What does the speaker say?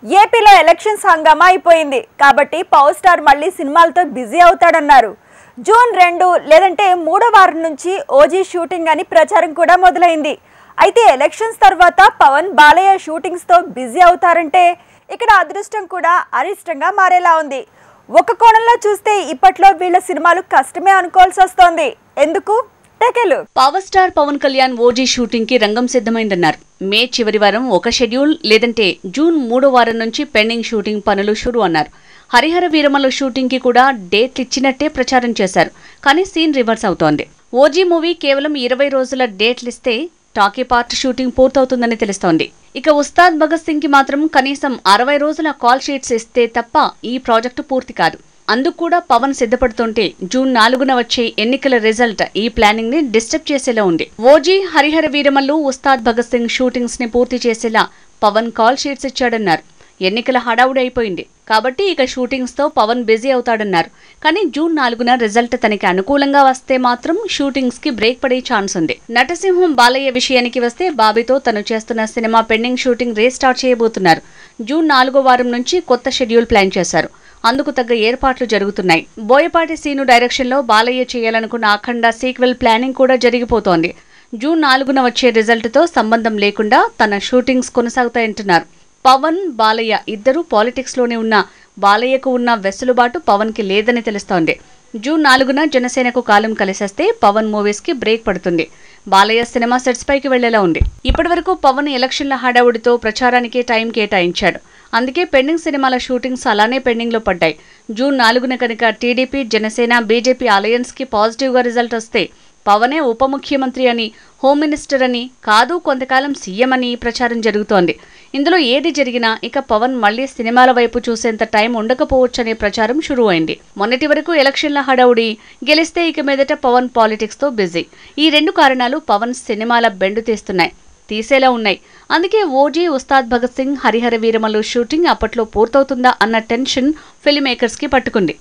ఏపీలో ఎలక్షన్స్ హంగామా అయిపోయింది కాబట్టి పవర్ స్టార్ మళ్ళీ సినిమాలతో బిజీ అవుతాడన్నారు జూన్ రెండు లేదంటే మూడో వారం నుంచి ఓజీ షూటింగ్ అని ప్రచారం కూడా మొదలైంది అయితే ఎలక్షన్స్ తర్వాత పవన్ బాలయ్య షూటింగ్స్తో బిజీ అవుతారంటే ఇక్కడ అదృష్టం కూడా అరిష్టంగా మారేలా ఉంది ఒక కోణంలో చూస్తే ఇప్పట్లో వీళ్ళ సినిమాలు కష్టమే అనుకోవాల్సి వస్తోంది ఎందుకు టెకెలు power star Pawan Kalyan OG shooting కి రంగం సిద్ధమైందన్నారు మే చివరి వారం ఒక షెడ్యూల్ లేదంటే జూన్ మూడో వారం నుంచి పెండింగ్ షూటింగ్ పనులు షురు అన్నారు హరిహర వీరమల షూటింగ్ కి కూడా డేట్లు ఇచ్చినట్టే ప్రచారం చేశారు కానీ సీన్ రివర్స్ అవుతోంది ఓజీ మూవీ కేవలం ఇరవై రోజుల డేట్లు ఇస్తే టాకీ పార్ట్ షూటింగ్ పూర్తవుతుందని తెలుస్తోంది ఇక ఉస్తాద్ భగత్ సింగ్ కి మాత్రం కనీసం అరవై రోజుల కాల్ షీట్స్ ఇస్తే తప్ప ఈ ప్రాజెక్టు పూర్తి కాదు అందుకు కూడా పవన్ సిద్ధపడుతుంటే జూన్ నాలుగున వచ్చే ఎన్నికల రిజల్ట్ ఈ ప్లానింగ్ ని డిస్టర్బ్ చేసేలా ఉంది ఓజీ హరిహర వీరమల్లు ఉస్తాద్ భగత్ సింగ్ షూటింగ్స్ ని పూర్తి చేసేలా పవన్ కాల్ షీట్స్ ఇచ్చాడన్నారు ఎన్నికల హడావుడి అయిపోయింది కాబట్టి ఇక షూటింగ్స్ తో పవన్ బిజీ అవుతాడన్నారు కానీ జూన్ నాలుగున రిజల్ట్ తనకి అనుకూలంగా వస్తే మాత్రం షూటింగ్స్ కి బ్రేక్ పడే ఛాన్స్ ఉంది నటసింహం బాలయ్య విషయానికి వస్తే బాబీతో తను చేస్తున్న సినిమా పెండింగ్ షూటింగ్ రీస్టార్ట్ చేయబోతున్నారు జూన్ నాలుగో వారం నుంచి కొత్త షెడ్యూల్ ప్లాన్ చేశారు అందుకు తగ్గ ఏర్పాట్లు జరుగుతున్నాయి బోయపాటి సీను డైరెక్షన్ లో బాలయ్య చేయాలనుకున్న అఖండ సీక్వెల్ ప్లానింగ్ కూడా జరిగిపోతోంది జూన్ నాలుగున వచ్చే రిజల్ట్ తో సంబంధం లేకుండా తన షూటింగ్స్ కొనసాగుతాయంటున్నారు పవన్ బాలయ్య ఇద్దరూ పాలిటిక్స్ లోనే ఉన్న బాలయ్యకు ఉన్న వెసులుబాటు పవన్ కి లేదని తెలుస్తోంది జూన్ నాలుగున జనసేనకు కాలం కలిసేస్తే పవన్ మూవీస్ కి బ్రేక్ పడుతుంది బాలయ్య సినిమా సెట్స్ పైకి వెళ్లేలా ఉంది ఇప్పటివరకు పవన్ ఎలక్షన్ల హడావుడితో ప్రచారానికి టైం కేటాయించాడు అందుకే పెండింగ్ సినిమాల షూటింగ్స్ అలానే పెండింగ్ లో పడ్డాయి జూన్ నాలుగున కనుక టీడీపీ జనసేన బీజేపీ అలయన్స్ కి పాజిటివ్ గా రిజల్ట్ వస్తే పవనే ఉప ముఖ్యమంత్రి అని హోమ్ మినిస్టర్ అని కాదు కొంతకాలం సీఎం అని ప్రచారం జరుగుతోంది ఇందులో ఏది జరిగినా ఇక పవన్ మళ్లీ సినిమాల వైపు చూసేంత టైం ఉండకపోవచ్చనే ప్రచారం షురూ అయింది మొన్నటి వరకు ఎలక్షన్ల హడావుడి గెలిస్తే ఇక మీదట పవన్ పాలిటిక్స్ తో బిజీ ఈ రెండు కారణాలు పవన్ సినిమాల బెండు తీస్తున్నాయి తీసేలా ఉన్నాయి అందుకే ఓజీ ఉస్తాద్ భగత్ సింగ్ హరిహర వీరమలు షూటింగ్ అప్పట్లో పూర్తవుతుందా అన్న టెన్షన్ ఫిల్మ్ మేకర్స్ కి పట్టుకుంది